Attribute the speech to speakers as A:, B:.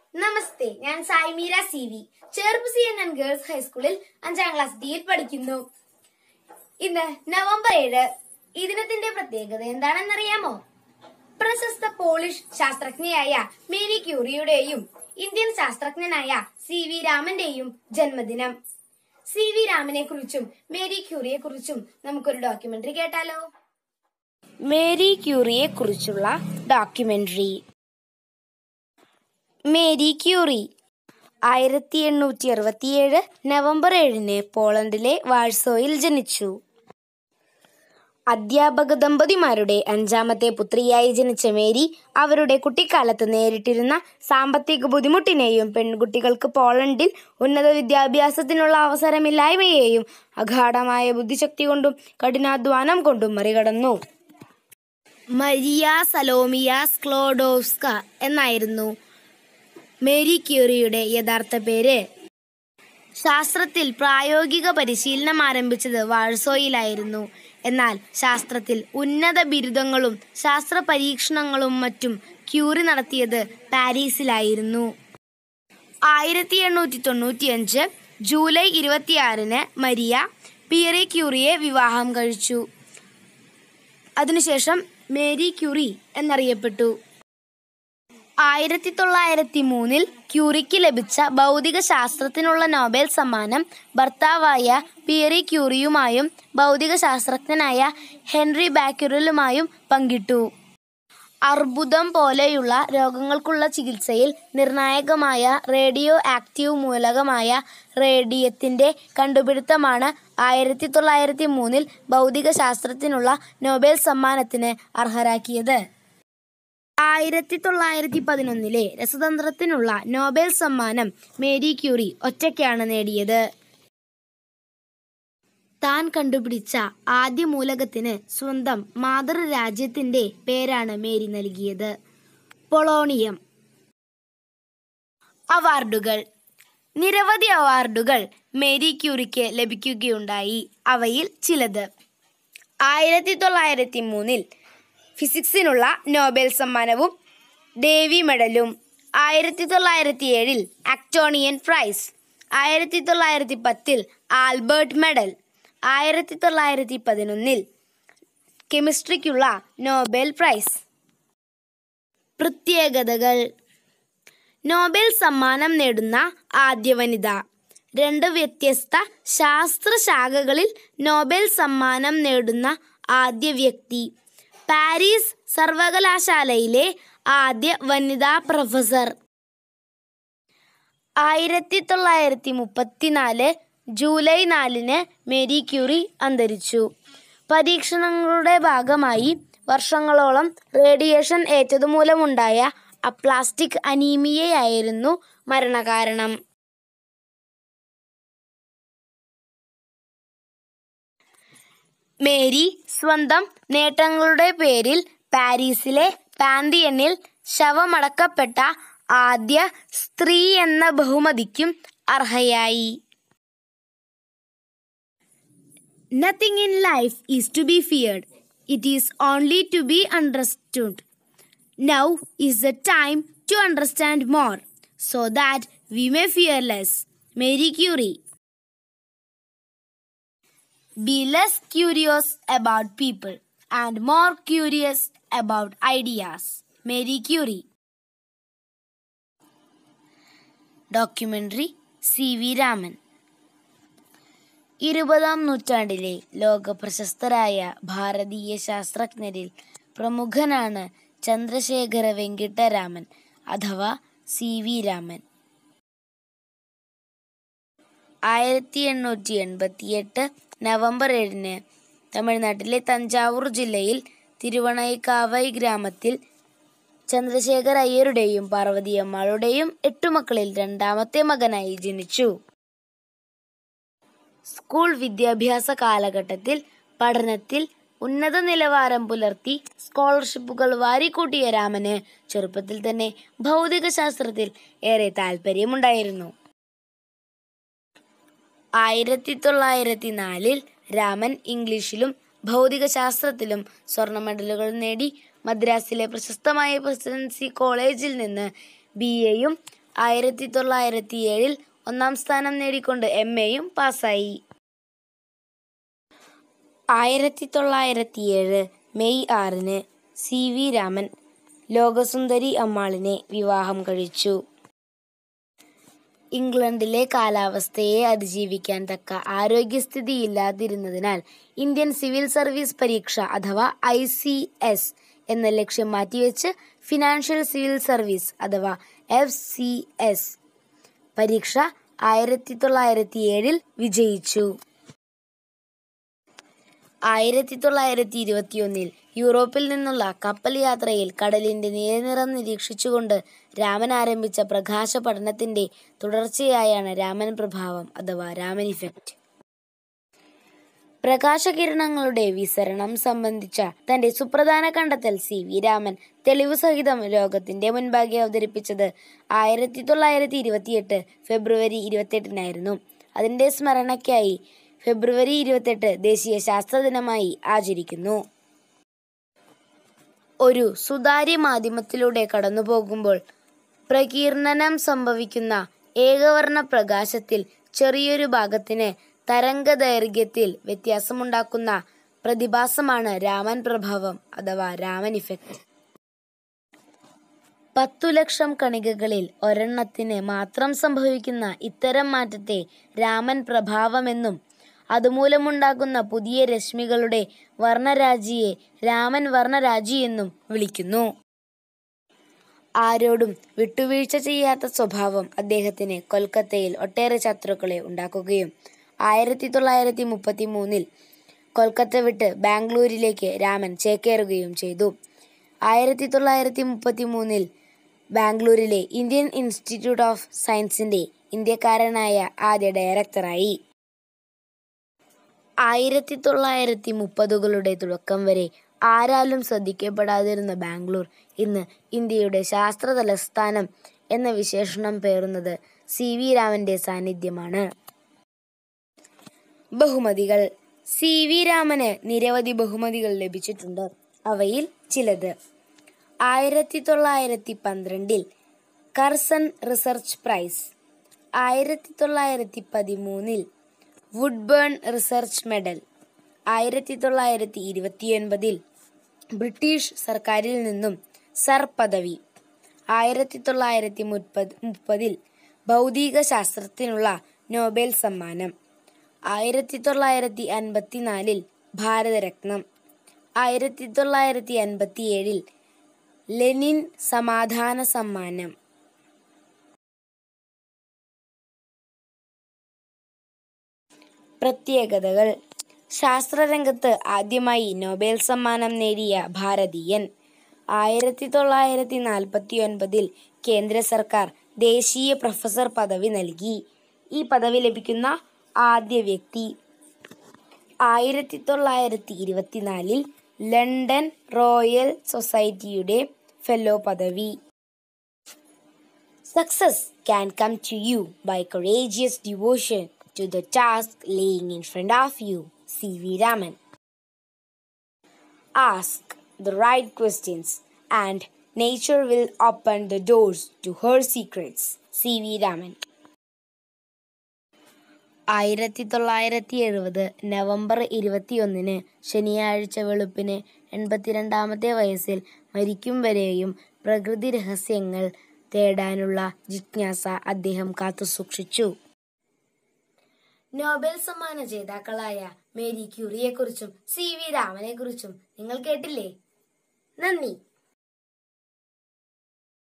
A: നമസ്തേ ഞാൻ Saimeera C V Cheruppu C N N girls ഹൈസ്കൂളിൽ അഞ്ചാം ക്ലാസ് ഡിയിൽ പഠിക്കുന്നു ഇന്ന് നവംബർ ഏഴ് ഈ ദിനത്തിന്റെ പ്രത്യേകത എന്താണെന്നറിയാമോ പ്രശസ്ത പോളിഷ് ശാസ്ത്രജ്ഞയായ മേരി ക്യൂറിയുടെയും ഇന്ത്യൻ ശാസ്ത്രജ്ഞനായ സി വി രാമന്റെയും ജന്മദിനം സി വി രാമനെ കുറിച്ചും മേരി ക്യൂറിയെ കുറിച്ചും നമുക്കൊരു ഡോക്യുമെന്ററി കേട്ടാലോ മേരി ക്യൂറിയെ കുറിച്ചുള്ള ഡോക്യുമെന്ററി മേരി ക്യൂറി ആയിരത്തി എണ്ണൂറ്റി അറുപത്തിയേഴ് നവംബർ ഏഴിന് പോളണ്ടിലെ വാഴ്സോയിൽ ജനിച്ചു അധ്യാപക ദമ്പതിമാരുടെ അഞ്ചാമത്തെ പുത്രിയായി ജനിച്ച മേരി അവരുടെ കുട്ടിക്കാലത്ത് നേരിട്ടിരുന്ന സാമ്പത്തിക ബുദ്ധിമുട്ടിനെയും പെൺകുട്ടികൾക്ക് പോളണ്ടിൽ ഉന്നത വിദ്യാഭ്യാസത്തിനുള്ള അവസരമില്ലായ്മയെയും അഗാഢമായ ബുദ്ധിശക്തി കൊണ്ടും കഠിനാധ്വാനം കൊണ്ടും മറികടന്നു മരിയ സലോമിയ സ്ക്ലോഡോസ്ക എന്നായിരുന്നു മേരി ക്യൂറിയുടെ യഥാർത്ഥ പേര് ശാസ്ത്രത്തിൽ പ്രായോഗിക പരിശീലനം ആരംഭിച്ചത് വാഴ്സോയിലായിരുന്നു എന്നാൽ ശാസ്ത്രത്തിൽ ഉന്നത ബിരുദങ്ങളും ശാസ്ത്ര പരീക്ഷണങ്ങളും മറ്റും ക്യൂറി നടത്തിയത് പാരീസിലായിരുന്നു ആയിരത്തി എണ്ണൂറ്റി തൊണ്ണൂറ്റിയഞ്ച് ജൂലൈ ഇരുപത്തിയാറിന് മരിയ പിയറെ ക്യൂറിയെ വിവാഹം കഴിച്ചു അതിനുശേഷം മേരി ക്യൂറി എന്നറിയപ്പെട്ടു ആയിരത്തി തൊള്ളായിരത്തി മൂന്നിൽ ക്യൂറിക്ക് ലഭിച്ച ഭൗതിക ശാസ്ത്രത്തിനുള്ള നോബൽ സമ്മാനം ഭർത്താവായ പിയറി ക്യൂറിയുമായും ഭൗതിക ശാസ്ത്രജ്ഞനായ ഹെൻറി ബാക്യുറലുമായും പങ്കിട്ടു അർബുദം പോലെയുള്ള രോഗങ്ങൾക്കുള്ള ചികിത്സയിൽ നിർണായകമായ റേഡിയോ ആക്റ്റീവ് മൂലകമായ റേഡിയത്തിന്റെ കണ്ടുപിടുത്തമാണ് ആയിരത്തി തൊള്ളായിരത്തി മൂന്നിൽ ഭൗതിക ശാസ്ത്രത്തിനുള്ള നോബൽ സമ്മാനത്തിന് അർഹരാക്കിയത് ആയിരത്തി തൊള്ളായിരത്തി പതിനൊന്നിലെ രസതന്ത്രത്തിനുള്ള നോബൽ സമ്മാനം മേരി ക്യൂറി ഒറ്റയ്ക്കാണ് നേടിയത് താൻ കണ്ടുപിടിച്ച ആദ്യ മൂലകത്തിന് സ്വന്തം മാതൃരാജ്യത്തിന്റെ പേരാണ് മേരി നൽകിയത് പൊളോണിയം അവാർഡുകൾ നിരവധി അവാർഡുകൾ മേരി ക്യൂറിക്ക് ലഭിക്കുകയുണ്ടായി അവയിൽ ചിലത് ആയിരത്തി തൊള്ളായിരത്തി മൂന്നിൽ ഫിസിക്സിനുള്ള നോബൽ സമ്മാനവും ഡേവി മെഡലും ആയിരത്തി തൊള്ളായിരത്തി ഏഴിൽ അക്ടോണിയൻ പ്രൈസ് ആയിരത്തി തൊള്ളായിരത്തി പത്തിൽ ആൽബർട്ട് മെഡൽ ആയിരത്തി തൊള്ളായിരത്തി പതിനൊന്നിൽ കെമിസ്ട്രിക്കുള്ള നോബൽ പ്രൈസ് പ്രത്യേകതകൾ നോബൽ സമ്മാനം നേടുന്ന ആദ്യ വനിത രണ്ട് വ്യത്യസ്ത ശാസ്ത്രശാഖകളിൽ നോബൽ സമ്മാനം നേടുന്ന ആദ്യ വ്യക്തി പാരീസ് സർവകലാശാലയിലെ ആദ്യ വനിതാ പ്രൊഫസർ ആയിരത്തി തൊള്ളായിരത്തി മുപ്പത്തിനാല് ജൂലൈ നാലിന് മേരി ക്യൂറി അന്തരിച്ചു പരീക്ഷണങ്ങളുടെ ഭാഗമായി വർഷങ്ങളോളം റേഡിയേഷൻ ഏറ്റതുമൂലമുണ്ടായ അപ്ലാസ്റ്റിക് അനീമിയയായിരുന്നു മരണകാരണം മേരി സ്വന്തം നേട്ടങ്ങളുടെ പേരിൽ പാരീസിലെ പാന്തിയനിൽ ശവമടക്കപ്പെട്ട ആദ്യ സ്ത്രീ എന്ന ബഹുമതിക്കും അർഹയായി nothing in life is to be feared it is only to be understood now is the time to understand more so that we may fear less Marie Curie Be less curious about people and more curious about ideas. Mary Curie. Documentary C V Raman ഇരുപതാം നൂറ്റാണ്ടിലെ ലോക പ്രശസ്തരായ ഭാരതീയ ശാസ്ത്രജ്ഞരിൽ പ്രമുഖനാണ് ചന്ദ്രശേഖര വെങ്കിട്ടരാമൻ അഥവാ C V Raman ആയിരത്തി എണ്ണൂറ്റി എൺപത്തിയെട്ട് November ഏഴിന് തമിഴ്നാട്ടിലെ തഞ്ചാവൂർ ജില്ലയിൽ തിരുവണൈക്കാവൈ ഗ്രാമത്തിൽ ചന്ദ്രശേഖർ അയ്യരുടെയും പാർവതിയമ്മാളുടെയും എട്ടു മക്കളിൽ രണ്ടാമത്തെ മകനായി ജനിച്ചു സ്കൂൾ വിദ്യാഭ്യാസ കാലഘട്ടത്തിൽ പഠനത്തിൽ ഉന്നത നിലവാരം പുലർത്തി സ്കോളർഷിപ്പുകൾ വാരിക്കൂട്ടിയ രാമന് ചെറുപ്പത്തിൽ തന്നെ ഭൗതിക ശാസ്ത്രത്തിൽ ഏറെ താല്പര്യമുണ്ടായിരുന്നു ആയിരത്തി തൊള്ളായിരത്തി നാലിൽ രാമൻ ഇംഗ്ലീഷിലും ഭൗതിക ശാസ്ത്രത്തിലും സ്വർണ്ണ മെഡലുകൾ നേടി മദ്രാസിലെ പ്രശസ്തമായ പ്രസിഡൻസി കോളേജിൽ നിന്ന് ബി എയും ആയിരത്തി തൊള്ളായിരത്തി ഏഴിൽ ഒന്നാം സ്ഥാനം നേടിക്കൊണ്ട് എം എയും പാസ്സായി ആയിരത്തി തൊള്ളായിരത്തി ഏഴ് മെയ് ആറിന് സി വി രാമൻ ലോകസുന്ദരി അമ്മാളിനെ വിവാഹം കഴിച്ചു ഇംഗ്ലണ്ടിലെ കാലാവസ്ഥയെ അതിജീവിക്കാൻ തക്ക ആരോഗ്യസ്ഥിതിയില്ലാതിരുന്നതിനാൽ ഇന്ത്യൻ സിവിൽ സർവീസ് പരീക്ഷ അഥവാ ഐ സി എസ് എന്ന ലക്ഷ്യം മാറ്റിവെച്ച് ഫിനാൻഷ്യൽ സിവിൽ സർവീസ് അഥവാ എഫ് സി എസ് പരീക്ഷ ആയിരത്തി തൊള്ളായിരത്തി ഏഴിൽ വിജയിച്ചു ആയിരത്തി തൊള്ളായിരത്തി ഇരുപത്തിയൊന്നിൽ യൂറോപ്പിൽ നിന്നുള്ള കപ്പൽ യാത്രയിൽ കടലിന്റെ നീലനിറം നിരീക്ഷിച്ചുകൊണ്ട് രാമൻ ആരംഭിച്ച പ്രകാശ പഠനത്തിന്റെ തുടർച്ചയായാണ് രാമൻ പ്രഭാവം അഥവാ രാമൻ ഇഫക്റ്റ് പ്രകാശകിരണങ്ങളുടെ വിസരണം സംബന്ധിച്ച തന്റെ സുപ്രധാന കണ്ടെത്തൽ സി വി രാമൻ തെളിവ് സഹിതം ലോകത്തിന്റെ മുൻപാകെ അവതരിപ്പിച്ചത് ആയിരത്തി തൊള്ളായിരത്തി ഇരുപത്തിയെട്ട് ഫെബ്രുവരി ഇരുപത്തെട്ടിനായിരുന്നു അതിന്റെ സ്മരണയ്ക്കായി ഫെബ്രുവരി ഇരുപത്തെട്ട് ദേശീയ ശാസ്ത്ര ദിനമായി ആചരിക്കുന്നു ഒരു സുതാര്യ മാധ്യമത്തിലൂടെ കടന്നു പോകുമ്പോൾ പ്രകീർണനം സംഭവിക്കുന്ന ഏകവർണ്ണ പ്രകാശത്തിൽ ചെറിയൊരു ഭാഗത്തിന് തരംഗദൈർഘ്യത്തിൽ വ്യത്യാസമുണ്ടാക്കുന്ന പ്രതിഭാസമാണ് രാമൻ പ്രഭാവം അഥവാ രാമൻ ഇഫക്റ്റ് പത്തു ലക്ഷം കണികകളിൽ ഒരെണ്ണത്തിന് മാത്രം സംഭവിക്കുന്ന ഇത്തരം മാറ്റത്തെ രാമൻ പ്രഭാവമെന്നും അതുമൂലമുണ്ടാകുന്ന പുതിയ രശ്മികളുടെ വർണ്ണരാജിയെ രാമൻ വർണ്ണരാജി എന്നും വിളിക്കുന്നു ആരോടും വിട്ടുവീഴ്ച ചെയ്യാത്ത സ്വഭാവം അദ്ദേഹത്തിന് കൊൽക്കത്തയിൽ ഒട്ടേറെ ശത്രുക്കളെ ഉണ്ടാക്കുകയും ആയിരത്തി തൊള്ളായിരത്തി മുപ്പത്തി മൂന്നിൽ കൊൽക്കത്ത വിട്ട് ബാംഗ്ലൂരിലേക്ക് രാമൻ ചേക്കേറുകയും ചെയ്തു ആയിരത്തി തൊള്ളായിരത്തി മുപ്പത്തി മൂന്നിൽ ബാംഗ്ലൂരിലെ ഇന്ത്യൻ ഇൻസ്റ്റിറ്റ്യൂട്ട് ഓഫ് സയൻസിന്റെ ഇന്ത്യക്കാരനായ ആദ്യ ഡയറക്ടറായി ആയിരത്തി തൊള്ളായിരത്തി മുപ്പതുകളുടെ തുടക്കം വരെ ആരാലും ശ്രദ്ധിക്കപ്പെടാതിരുന്ന ബാംഗ്ലൂർ ഇന്ന് ഇന്ത്യയുടെ ശാസ്ത്ര തലസ്ഥാനം എന്ന വിശേഷണം പേറുന്നത് സി വി രാമന്റെ സാന്നിധ്യമാണ് ബഹുമതികൾ സി വി രാമന് നിരവധി ബഹുമതികൾ ലഭിച്ചിട്ടുണ്ട് അവയിൽ ചിലത് ആയിരത്തി തൊള്ളായിരത്തി പന്ത്രണ്ടിൽ കർസൺ റിസർച്ച് പ്രൈസ് ആയിരത്തി തൊള്ളായിരത്തി പതിമൂന്നിൽ വുഡ്ബേൺ റിസർച്ച് മെഡൽ ആയിരത്തി തൊള്ളായിരത്തി ഇരുപത്തിയൊൻപതിൽ ബ്രിട്ടീഷ് സർക്കാരിൽ നിന്നും സർ പദവി ആയിരത്തി തൊള്ളായിരത്തി മുപ്പത് മുപ്പതിൽ ഭൗതിക ശാസ്ത്രത്തിനുള്ള നോബൽ സമ്മാനം ആയിരത്തി തൊള്ളായിരത്തി അൻപത്തിനാലിൽ ഭാരതരത്നം ആയിരത്തി തൊള്ളായിരത്തി അൻപത്തിയേഴിൽ ലെനിൻ സമാധാന സമ്മാനം പ്രത്യേകതകൾ ശാസ്ത്രരംഗത്ത് ആദ്യമായി നൊബേൽ സമ്മാനം നേടിയ ഭാരതീയൻ ആയിരത്തി തൊള്ളായിരത്തി നാൽപ്പത്തി ഒൻപതിൽ കേന്ദ്ര സർക്കാർ ദേശീയ പ്രൊഫസർ പദവി നൽകി ഈ പദവി ലഭിക്കുന്ന ആദ്യ വ്യക്തി ആയിരത്തി തൊള്ളായിരത്തി ഇരുപത്തിനാലിൽ ലണ്ടൻ റോയൽ സൊസൈറ്റിയുടെ ഫെല്ലോ പദവി Success can come to you by courageous devotion to the task laying in front of you. C.V. Raman. Ask the right questions, and nature will open the doors to her secrets. C.V. Raman. ആയിരത്തി തൊള്ളായിരത്തി എഴുപത് November ഇരുപത്തിയൊന്നിന് ശനിയാഴ്ച വെളുപ്പിന് എൺപത്തിരണ്ടാമത്തെ വയസ്സിൽ മരിക്കും വരെയും പ്രകൃതി രഹസ്യങ്ങൾ തേടാനുള്ള ജിജ്ഞാസ അദ്ദേഹം കാത്തുസൂക്ഷിച്ചു നോബൽ സമ്മാന ജേതാക്കളായ മേരി ക്യൂറിയെക്കുറിച്ചും സി വി രാമനെക്കുറിച്ചും നിങ്ങൾ കേട്ടില്ലേ നന്ദി